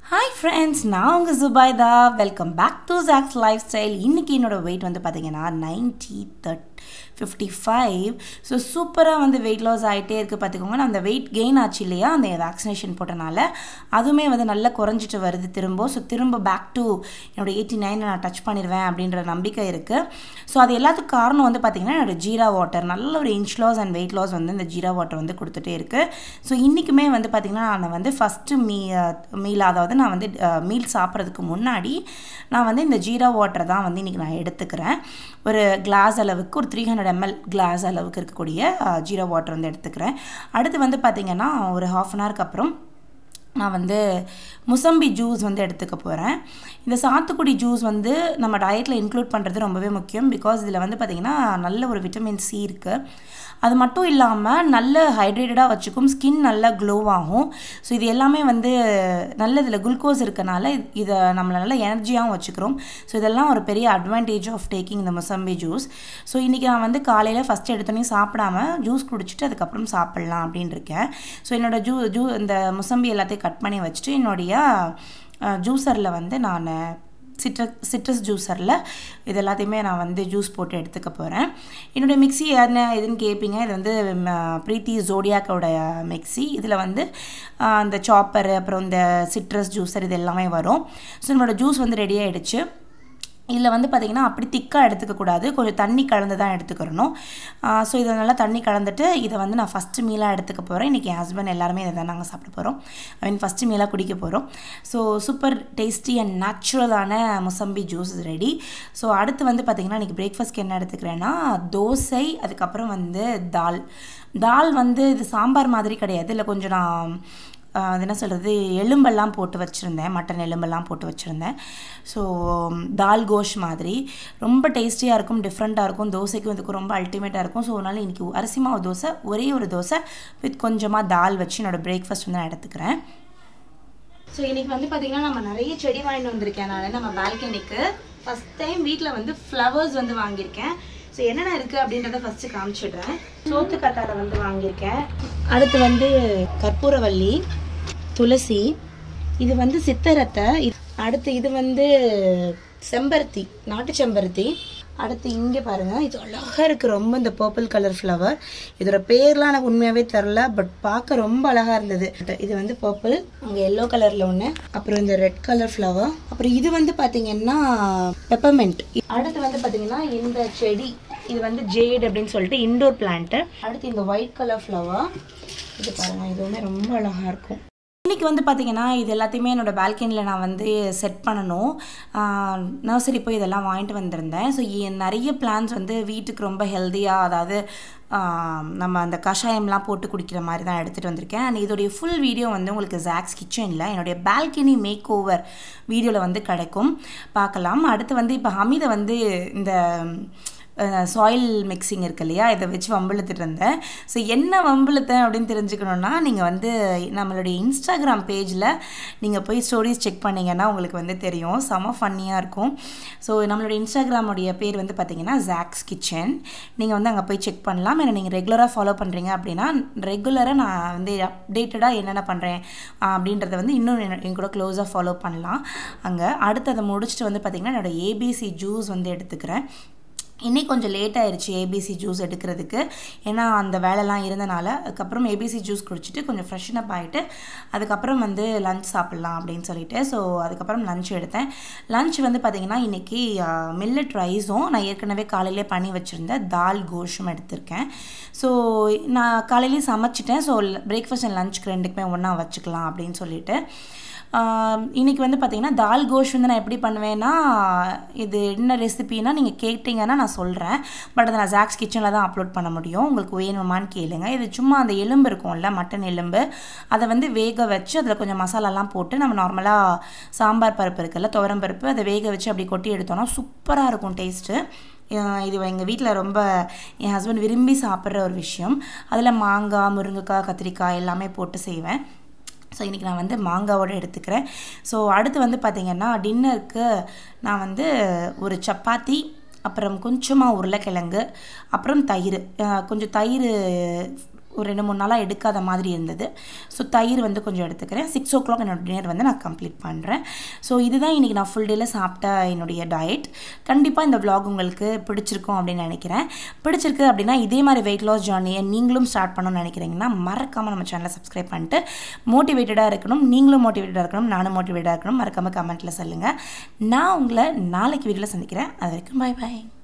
hi friends நான் உங்கள் Subaitha welcome back to Jacks life style இன்றைக்கி என்னோடய வெயிட் வந்து பார்த்தீங்கன்னா ninety that fifty five so சூப்பராக வந்து வெயிட் லாஸ் ஆகிட்டே இருக்குது பார்த்துக்கோங்க நான் அந்த வெயிட் கெயின் ஆச்சு இல்லையா அந்த வேக்சினேஷன் போட்டனால அதுவுமே வந்து நல்லா குறைஞ்சிட்டு வருது திரும்ப ஸோ திரும்ப பேக் டு என்னோட எயிட்டி நைன் நான் டச் பண்ணிடுவேன் அப்படின்ற நம்பிக்கை இருக்குது ஸோ அது எல்லாத்துக்கும் காரணம் வந்து பார்த்திங்கன்னா என்னோடய ஜீரா வாட்டர் நல்ல ஒரு inch loss and weight loss வந்து இந்த ஜீரா வாட்டர் வந்து கொடுத்துட்டே இருக்குது ஸோ இன்றைக்குமே வந்து பார்த்திங்கன்னா நான் வந்து ஃபஸ்ட்டு மீ மீல் அதாவது நான் வந்து மீல் சாப்பிட்றதுக்கு முன்னாடி நான் வந்து இந்த ஜீரா வாட்டர் தான் வந்து இன்றைக்கி நான் எடுத்துக்கிறேன் ஒரு கிளாஸ் அளவுக்கு ஒரு த்ரீ ஹண்ட்ரட் எம்எல் கிளாஸ் அளவுக்கு இருக்கக்கூடிய ஜீரா வாட்டர் வந்து எடுத்துக்கிறேன் அடுத்து வந்து பார்த்திங்கன்னா ஒரு ஹாஃப் அன் ஹவருக்கு அப்புறம் நான் வந்து முசம்பி ஜூஸ் வந்து எடுத்துக்க போகிறேன் இந்த சாத்துக்குடி ஜூஸ் வந்து நம்ம டயட்டில் இன்க்ளூட் பண்ணுறது ரொம்பவே முக்கியம் பிகாஸ் இதில் வந்து பார்த்திங்கன்னா நல்ல ஒரு விட்டமின் சி இருக்குது அது மட்டும் இல்லாமல் நல்ல ஹைட்ரேட்டடாக வச்சுக்கும் ஸ்கின் நல்லா க்ளோ ஆகும் ஸோ இது எல்லாமே வந்து நல்ல இதில் குளுக்கோஸ் இருக்கனால இதை நம்மளை நல்ல எனர்ஜியாகவும் வச்சுக்கிறோம் ஸோ இதெல்லாம் ஒரு பெரிய அட்வான்டேஜ் ஆஃப் டேக்கிங் இந்த முசம்பி ஜூஸ் ஸோ இன்றைக்கி நான் வந்து காலையில் ஃபஸ்ட்டு எடுத்தோன்னே சாப்பிடாம ஜூஸ் குடிச்சிட்டு அதுக்கப்புறம் சாப்பிட்லாம் அப்படின்னு இருக்கேன் ஸோ என்னோடய ஜூ ஜூ இந்த முசம்பி எல்லாத்தையும் கட் பண்ணி வச்சுட்டு என்னுடைய ஜூஸரில் வந்து நான் சிட்ரஸ் சிட்ரஸ் ஜூஸரில் இது எல்லாத்தையுமே நான் வந்து ஜூஸ் போட்டு எடுத்துக்க போகிறேன் என்னுடைய மிக்சி என்ன எதுன்னு கேட்பீங்க இது வந்து ப்ரீத்தி ஜோடியாக்கோட மிக்சி இதில் வந்து இந்த சாப்பர் அப்புறம் இந்த சிட்ரஸ் ஜூஸர் இது எல்லாமே வரும் ஸோ நம்மளோட ஜூஸ் வந்து ரெடி ஆகிடுச்சு இதில் வந்து பார்த்திங்கன்னா அப்படி திக்காக எடுத்துக்கக்கூடாது கொஞ்சம் தண்ணி கலந்து தான் எடுத்துக்கிறணும் ஸோ இதை நல்லா தண்ணி கலந்துட்டு இதை வந்து நான் ஃபஸ்ட்டு மீலாக எடுத்துக்க போகிறேன் இன்றைக்கி என் ஹஸ்பண்ட் எல்லாருமே இதை தான் நாங்கள் சாப்பிட போகிறோம் ஐ மீன் ஃபஸ்ட்டு மீலாக குடிக்க போகிறோம் ஸோ சூப்பர் டேஸ்டி அண்ட் நேச்சுரலான முசம்பி ஜூஸ் ரெடி ஸோ அடுத்து வந்து பார்த்திங்கன்னா இன்றைக்கி பிரேக்ஃபாஸ்ட்க்கு என்ன எடுத்துக்கிறேன்னா தோசை அதுக்கப்புறம் வந்து தால் தால் வந்து இது சாம்பார் மாதிரி கிடையாது இல்லை கொஞ்சம் நான் அது என்ன சொல்கிறது எலும்பெல்லாம் போட்டு வச்சுருந்தேன் மட்டன் எலும்பெல்லாம் போட்டு வச்சுருந்தேன் ஸோ தால் கோஷ் மாதிரி ரொம்ப டேஸ்டியாக இருக்கும் டிஃப்ரெண்ட்டாக இருக்கும் தோசைக்கும் இதுக்கும் ரொம்ப அல்டிமேட்டாக இருக்கும் ஸோ அதனால் இன்றைக்கி அரிசி மாவு தோசை ஒரே ஒரு தோசை வித் கொஞ்சமாக தால் வச்சு என்னோடய பிரேக்ஃபாஸ்ட் வந்து நான் எடுத்துக்கிறேன் ஸோ இன்றைக்கி வந்து பார்த்திங்கன்னா நம்ம நிறைய செடி வாங்கிட்டு வந்திருக்கேன் நான் நம்ம பால்கனிக்கு ஃபஸ்ட் டைம் வீட்டில் வந்து ஃப்ளவர்ஸ் வந்து வாங்கியிருக்கேன் ஸோ என்னென்ன இருக்குது அப்படின்றத ஃபஸ்ட்டு காமிச்சிடுறேன் சோத்து கத்தாழை வந்து வாங்கியிருக்கேன் அடுத்து வந்து கற்பூரவல்லி துளசி இது வந்து சித்தரத்தை அடுத்து இது வந்து செம்பருத்தி நாட்டு செம்பருத்தி அடுத்து இங்கே பாருங்கள் இது அழகாக இருக்குது ரொம்ப இந்த பர்பிள் கலர் ஃப்ளவர் இதோட பேர்லாம் எனக்கு உண்மையாகவே தெரில பட் பார்க்க ரொம்ப அழகாக இருந்தது இது வந்து பர்பிள் அங்கே எல்லோ கலரில் ஒன்று அப்புறம் இந்த ரெட் கலர் ஃப்ளவர் அப்புறம் இது வந்து பார்த்தீங்கன்னா பெப்பர்மெண்ட் அடுத்து வந்து பார்த்தீங்கன்னா இந்த செடி இது வந்து ஜேட் அப்படின்னு சொல்லிட்டு இண்டோர் பிளான்ட்டு அடுத்து இந்த ஒயிட் கலர் ஃப்ளவர் இது பாருங்கள் இதுவுமே ரொம்ப அழகாக இருக்கும் இன்றைக்கி வந்து பார்த்திங்கன்னா இது எல்லாத்தையுமே என்னோடய பால்கனியில் நான் வந்து செட் பண்ணணும் நர்சரி போய் இதெல்லாம் வாங்கிட்டு வந்திருந்தேன் ஸோ நிறைய பிளான்ஸ் வந்து வீட்டுக்கு ரொம்ப ஹெல்த்தியாக அதாவது நம்ம அந்த கஷாயம்லாம் போட்டு குடிக்கிற மாதிரி தான் எடுத்துகிட்டு வந்திருக்கேன் அண்ட் இதோடைய ஃபுல் வீடியோ வந்து உங்களுக்கு ஜாக்ஸ் கிச்சனில் என்னுடைய பால்கனி மேக் ஓவர் வீடியோவில் வந்து கிடைக்கும் பார்க்கலாம் அடுத்து வந்து இப்போ ஹமீதை வந்து இந்த சாயில் மிக்சிங் இருக்கு இல்லையா இதை வச்சு வம்பிழுத்துட்டு இருந்தேன் ஸோ என்ன வம்பிழுத்தேன் அப்படின்னு தெரிஞ்சுக்கணுன்னா நீங்கள் வந்து நம்மளுடைய இன்ஸ்டாகிராம் பேஜில் நீங்கள் போய் ஸ்டோரிஸ் செக் பண்ணிங்கன்னா உங்களுக்கு வந்து தெரியும் செம ஃபன்னியாக இருக்கும் ஸோ நம்மளுடைய இன்ஸ்டாகிராமுடைய பேர் வந்து பார்த்தீங்கன்னா ஜாக்ஸ் கிச்சன் நீங்கள் வந்து அங்கே போய் செக் பண்ணலாம் ஏன்னா நீங்கள் ரெகுலராக ஃபாலோ பண்ணுறீங்க அப்படின்னா ரெகுலராக நான் வந்து அப்டேட்டடாக என்னென்ன பண்ணுறேன் அப்படின்றத வந்து இன்னும் என் கூட க்ளோஸாக ஃபாலோ பண்ணலாம் அங்கே அடுத்து அதை முடிச்சுட்டு வந்து பார்த்திங்கன்னா என்னோடய ஏபிசி ஜூஸ் வந்து எடுத்துக்கிறேன் இன்றைக்கி கொஞ்சம் லேட் ஆயிடுச்சு ஏபிசி ஜூஸ் எடுக்கிறதுக்கு ஏன்னா அந்த வேலைலாம் இருந்தனால அதுக்கப்புறம் ஏபிசி ஜூஸ் குடிச்சிட்டு கொஞ்சம் ஃப்ரெஷ்னப் ஆகிட்டு அதுக்கப்புறம் வந்து லஞ்ச் சாப்பிட்லாம் அப்படின்னு சொல்லிட்டு ஸோ அதுக்கப்புறம் லஞ்ச் எடுத்தேன் லஞ்ச் வந்து பார்த்திங்கன்னா இன்றைக்கி மில்லட் ரைஸும் நான் ஏற்கனவே காலையிலே பண்ணி வச்சுருந்தேன் தால் கோஷும் எடுத்திருக்கேன் ஸோ நான் காலையிலேயே சமைச்சிட்டேன் ஸோ பிரேக்ஃபாஸ்ட் அண்ட் லஞ்சுக்கு ரெண்டுக்குமே ஒன்றா வச்சுக்கலாம் அப்படின்னு சொல்லிட்டு இன்றைக்கி வந்து பார்த்திங்கன்னா தால் கோஷ் வந்து நான் எப்படி பண்ணுவேன்னா இது என்ன ரெசிபினா நீங்கள் கேட்டிங்கன்னா நான் சொல்கிறேன் பட் அதை நான் ஜாக்ஸ் கிச்சனில் தான் அப்லோட் பண்ண முடியும் உங்களுக்கு வேணுமான்னு கேளுங்க இது சும்மா அந்த எலும்பு இருக்கும்ல மட்டன் எலும்பு அதை வந்து வேக வச்சு அதில் கொஞ்சம் மசாலாலாம் போட்டு நம்ம நார்மலாக சாம்பார் பருப்பு இருக்குல்ல துவரம் பருப்பு அதை வேக வச்சு அப்படி கொட்டி எடுத்தோன்னா சூப்பராக இருக்கும் டேஸ்ட்டு இது எங்கள் வீட்டில் ரொம்ப என் ஹஸ்பண்ட் விரும்பி சாப்பிட்ற ஒரு விஷயம் அதில் மாங்காய் முருங்கைக்காய் கத்திரிக்காய் எல்லாமே போட்டு செய்வேன் ஸோ இன்றைக்கி நான் வந்து மாங்காவோடு எடுத்துக்கிறேன் ஸோ அடுத்து வந்து பார்த்திங்கன்னா டின்னருக்கு நான் வந்து ஒரு சப்பாத்தி அப்புறம் கொஞ்சமாக உருளைக்கிழங்கு அப்புறம் தயிர் கொஞ்சம் தயிர் ஒரு ரெண்டு மூணு நாளாக எடுக்காத மாதிரி இருந்தது ஸோ தயிர் வந்து கொஞ்சம் எடுத்துக்கிறேன் சிக்ஸ் ஓ கிளாக் என்னோட டின்னர் வந்து நான் கம்ப்ளீட் பண்ணுறேன் ஸோ இதுதான் இன்றைக்கி நான் ஃபுல் டேயில் சாப்பிட்ட என்னுடைய டயட் கண்டிப்பாக இந்த vlog உங்களுக்கு பிடிச்சிருக்கும் அப்படின்னு நினைக்கிறேன் பிடிச்சிருக்கு அப்படின்னா இதே மாதிரி வெயிட் லாஸ் ஜர்னியை நீங்களும் ஸ்டார்ட் பண்ணணும்னு நினைக்கிறீங்கன்னா மறக்காமல் நம்ம சேனலை சப்ஸ்கிரைப் பண்ணிட்டு மோட்டிவேட்டடாக இருக்கணும் நீங்களும் மோட்டிவேட்டடாக இருக்கணும் நானும் மோட்டிவேட்டடாக இருக்கணும் மறக்காமல் கமெண்ட்டில் சொல்லுங்கள் நான் உங்களை நாளைக்கு வீடியோவில் சந்திக்கிறேன் அது வரைக்கும் பை பை